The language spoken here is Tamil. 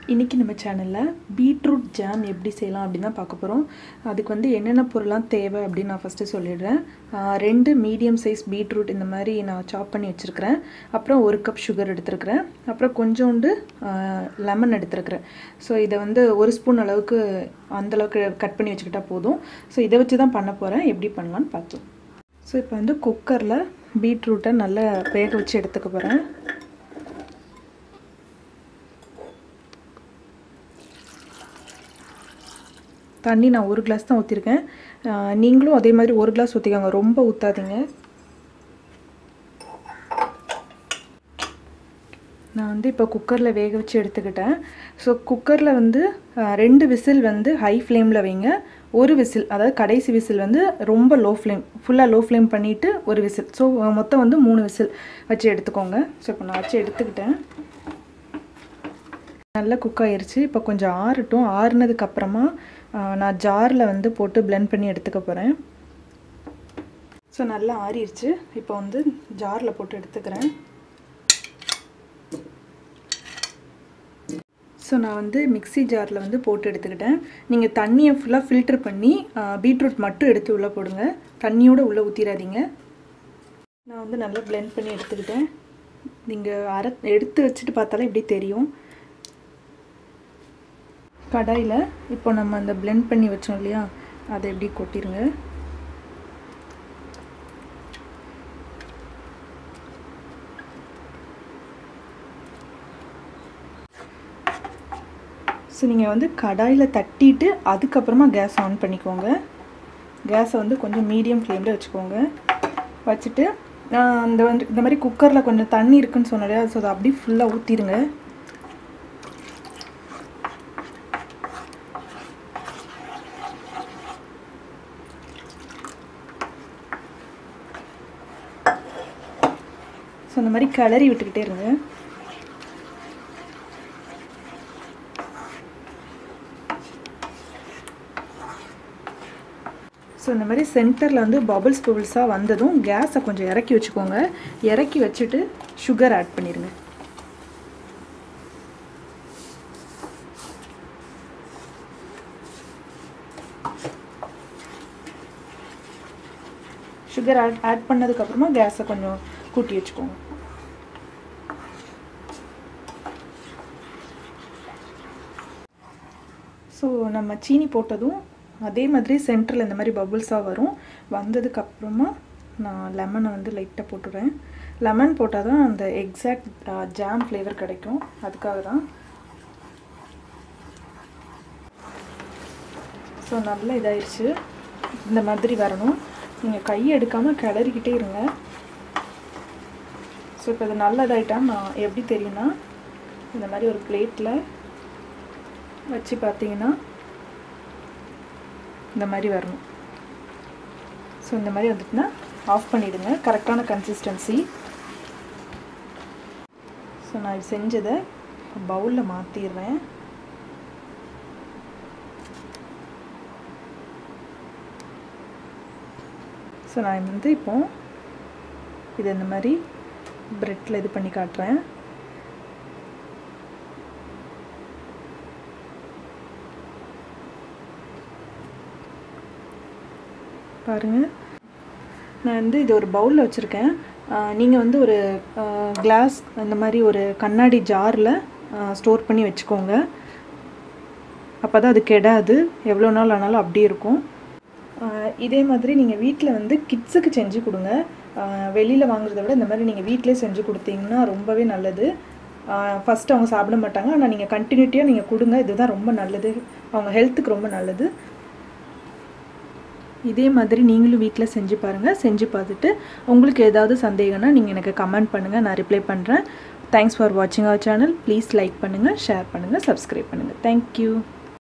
இன்றைக்கி நம்ம சேனலில் பீட்ரூட் ஜாம் எப்படி செய்யலாம் அப்படின்னு தான் பார்க்க போகிறோம் அதுக்கு வந்து என்னென்ன பொருள்லாம் தேவை அப்படின்னு நான் ஃபஸ்ட்டு சொல்லிடுறேன் ஆஹ் ரெண்டு மீடியம் சைஸ் பீட்ரூட் இந்த மாதிரி நான் சாப் பண்ணி வச்சுருக்கிறேன் அப்புறம் ஒரு கப் சுகர் எடுத்துருக்கிறேன் அப்புறம் கொஞ்சோண்டு லெமன் எடுத்துருக்கிறேன் ஸோ இதை வந்து ஒரு ஸ்பூன் அளவுக்கு அந்தளவுக்கு கட் பண்ணி வச்சுக்கிட்டா போதும் ஸோ இதை வச்சு தான் பண்ண போகிறேன் எப்படி பண்ணலான்னு பார்க்கலாம் ஸோ இப்போ வந்து குக்கரில் பீட்ரூட்டை நல்லா வேக வச்சு எடுத்துக்க போகிறேன் தண்ணி நான் ஒரு கிளாஸ் தான் ஊற்றிருக்கேன் நீங்களும் அதே மாதிரி ஒரு கிளாஸ் ஊற்றிக்கோங்க ரொம்ப ஊற்றாதீங்க நான் வந்து இப்போ குக்கரில் வேக வச்சு எடுத்துக்கிட்டேன் ஸோ குக்கரில் வந்து ரெண்டு விசில் வந்து ஹை ஃப்ளேமில் வைங்க ஒரு விசில் அதாவது கடைசி விசில் வந்து ரொம்ப லோ ஃப்ளேம் ஃபுல்லாக லோ ஃப்ளேம் பண்ணிவிட்டு ஒரு விசில் ஸோ மொத்தம் வந்து மூணு விசில் வச்சு எடுத்துக்கோங்க ஸோ இப்போ நான் வச்சு எடுத்துக்கிட்டேன் நல்லா குக் ஆயிருச்சு இப்போ கொஞ்சம் ஆறட்டும் ஆறுனதுக்கப்புறமா நான் ஜாரில் வந்து போட்டு பிளெண்ட் பண்ணி எடுத்துக்க போகிறேன் ஸோ நல்லா ஆறிடுச்சு இப்போ வந்து ஜாரில் போட்டு எடுத்துக்கிறேன் ஸோ நான் வந்து மிக்ஸி ஜாரில் வந்து போட்டு எடுத்துக்கிட்டேன் நீங்கள் தண்ணியை ஃபுல்லாக ஃபில்டர் பண்ணி பீட்ரூட் மட்டும் எடுத்து உள்ளே போடுங்க தண்ணியோடு உள்ளே ஊற்றிடாதீங்க நான் வந்து நல்லா பிளெண்ட் பண்ணி எடுத்துக்கிட்டேன் நீங்கள் அரை எடுத்து வச்சுட்டு பார்த்தாலே இப்படி தெரியும் கடாயில் இப்போ நம்ம அந்த பிளெண்ட் பண்ணி வச்சோம் இல்லையா அதை எப்படி கொட்டிடுங்க ஸோ நீங்கள் வந்து கடாயில் தட்டிட்டு அதுக்கப்புறமா கேஸ் ஆன் பண்ணிக்கோங்க கேஸை வந்து கொஞ்சம் மீடியம் ஃப்ளேமில் வச்சுக்கோங்க வச்சுட்டு அந்த வந்து இந்த மாதிரி குக்கரில் கொஞ்சம் தண்ணி இருக்குன்னு சொன்னாலே ஸோ அதை அப்படியே ஃபுல்லாக ஊற்றிடுங்க ஸோ இந்த மாதிரி கிளறி விட்டுக்கிட்டே இருங்க ஸோ இந்த மாதிரி சென்டரில் வந்து பபுள்ஸ் பபுள்ஸாக வந்ததும் கேஸை கொஞ்சம் இறக்கி வச்சுக்கோங்க இறக்கி வச்சுட்டு சுகர் ஆட் பண்ணிடுங்க சுகர் ஆட் ஆட் பண்ணதுக்கப்புறமா கேஸை கொஞ்சம் கூட்டி வச்சுக்கோங்க ஸோ நம்ம சீனி போட்டதும் அதே மாதிரி சென்டரில் இந்த மாதிரி பபுள்ஸாக வரும் வந்ததுக்கப்புறமா நான் லெமனை வந்து லைட்டாக போட்டுடுறேன் லெமன் போட்டால் தான் அந்த எக்ஸாக்ட் ஜாம் ஃப்ளேவர் கிடைக்கும் அதுக்காக தான் ஸோ நல்லா இதாயிடுச்சு இந்த மாதிரி வரணும் நீங்கள் கையை எடுக்காமல் கிளறிக்கிட்டே இருங்க ஸோ இப்போ இது நல்லதாயிட்டா நான் எப்படி தெரியும்னா இந்த மாதிரி ஒரு பிளேட்டில் வச்சு பார்த்தீங்கன்னா இந்த மாதிரி வரணும் ஸோ இந்த மாதிரி வந்துட்டுனா ஆஃப் பண்ணிவிடுங்க கரெக்டான கன்சிஸ்டன்சி ஸோ நான் செஞ்சதை பவுலில் மாற்றிடுறேன் ஸோ நான் வந்து இப்போ இது இந்த மாதிரி ப்ரெட்டில் இது பண்ணி காட்டுறேன் பாருங்கள் நான் வந்து இது ஒரு பவுலில் வச்சுருக்கேன் நீங்கள் வந்து ஒரு கிளாஸ் அந்த மாதிரி ஒரு கண்ணாடி ஜாரில் ஸ்டோர் பண்ணி வச்சுக்கோங்க அப்போ தான் அது கெடாது எவ்வளோ நாள் ஆனாலும் அப்படியே இருக்கும் இதே மாதிரி நீங்கள் வீட்டில் வந்து கிட்ஸுக்கு செஞ்சு கொடுங்க வெளியில் வாங்குறத விட இந்த மாதிரி நீங்கள் வீட்டிலே செஞ்சு கொடுத்தீங்கன்னா ரொம்பவே நல்லது ஃபஸ்ட்டு அவங்க சாப்பிட மாட்டாங்க ஆனால் நீங்கள் கண்டினியூட்டியாக நீங்கள் கொடுங்க இதுதான் ரொம்ப நல்லது அவங்க ஹெல்த்துக்கு ரொம்ப நல்லது இதே மாதிரி நீங்களும் வீட்டில் செஞ்சு பாருங்கள் செஞ்சு பார்த்துட்டு உங்களுக்கு ஏதாவது சந்தேகம்னா நீங்கள் எனக்கு கமெண்ட் பண்ணுங்கள் நான் ரிப்ளை பண்ணுறேன் தேங்க்ஸ் ஃபார் வாட்சிங் அவர் சேனல் ப்ளீஸ் லைக் பண்ணுங்கள் ஷேர் பண்ணுங்கள் சப்ஸ்கிரைப் பண்ணுங்கள் தேங்க்யூ